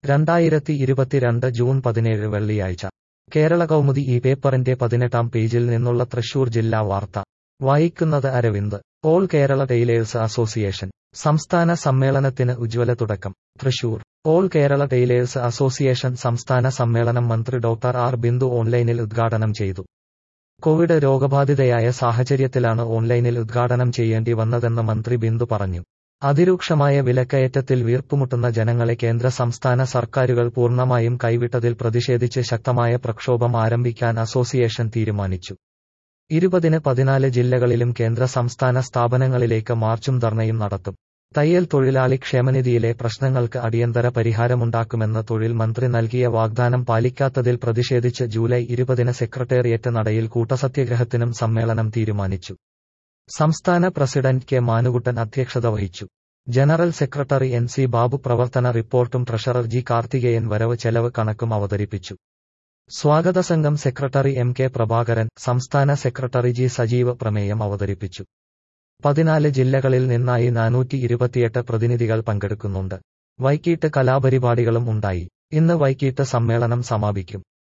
രണ്ടായിരത്തി ഇരുപത്തിരണ്ട് ജൂൺ പതിനേഴ് വെള്ളിയാഴ്ച കേരള കൗമുദി ഈ പേപ്പറിന്റെ പതിനെട്ടാം പേജിൽ നിന്നുള്ള തൃശൂർ ജില്ലാ വാർത്ത വായിക്കുന്നത് Aravind all Kerala tailors association സംസ്ഥാന സമ്മേളനത്തിന് ഉജ്ജ്വല തുടക്കം Thrissur all Kerala tailors association സംസ്ഥാന സമ്മേളനം മന്ത്രി ഡോക്ടർ ആർ ബിന്ദു ഓൺലൈനിൽ ഉദ്ഘാടനം ചെയ്തു കോവിഡ് രോഗബാധിതയായ സാഹചര്യത്തിലാണ് ഓൺലൈനിൽ ഉദ്ഘാടനം ചെയ്യേണ്ടി വന്നതെന്ന് മന്ത്രി ബിന്ദു പറഞ്ഞു അതിരൂക്ഷമായ വിലക്കയറ്റത്തിൽ വീർപ്പുമുട്ടുന്ന ജനങ്ങളെ കേന്ദ്ര സംസ്ഥാന സർക്കാരുകൾ പൂർണ്ണമായും കൈവിട്ടതിൽ പ്രതിഷേധിച്ച് ശക്തമായ പ്രക്ഷോഭം ആരംഭിക്കാൻ അസോസിയേഷൻ തീരുമാനിച്ചു ഇരുപതിന് പതിനാല് ജില്ലകളിലും കേന്ദ്ര സംസ്ഥാന സ്ഥാപനങ്ങളിലേക്ക് മാർച്ചും ധർണയും നടത്തും തയ്യൽ തൊഴിലാളി ക്ഷേമനിധിയിലെ പ്രശ്നങ്ങൾക്ക് അടിയന്തര പരിഹാരമുണ്ടാക്കുമെന്ന് തൊഴിൽ മന്ത്രി നൽകിയ വാഗ്ദാനം പാലിക്കാത്തതിൽ പ്രതിഷേധിച്ച് ജൂലൈ ഇരുപതിന് സെക്രട്ടേറിയറ്റ് നടയിൽ കൂട്ടസത്യഗ്രഹത്തിനും സമ്മേളനം തീരുമാനിച്ചു സംസ്ഥാന പ്രസിഡന്റ് കെ മാനുകുട്ടൻ അധ്യക്ഷത വഹിച്ചു general secretary N C Babu പ്രവർത്തന റിപ്പോർട്ടും ട്രഷറർ ജി കാർത്തികേയൻ വരവ് ചെലവ് കണക്കും അവതരിപ്പിച്ചു സ്വാഗത സംഘം സെക്രട്ടറി എം കെ പ്രഭാകരൻ സംസ്ഥാന സെക്രട്ടറി ജി സജീവ് പ്രമേയം അവതരിപ്പിച്ചു പതിനാല് ജില്ലകളിൽ നിന്നായി നാനൂറ്റി ഇരുപത്തിയെട്ട് പ്രതിനിധികൾ പങ്കെടുക്കുന്നുണ്ട് വൈകിട്ട് കലാപരിപാടികളും ഉണ്ടായി ഇന്ന് വൈകിട്ട് സമ്മേളനം സമാപിക്കും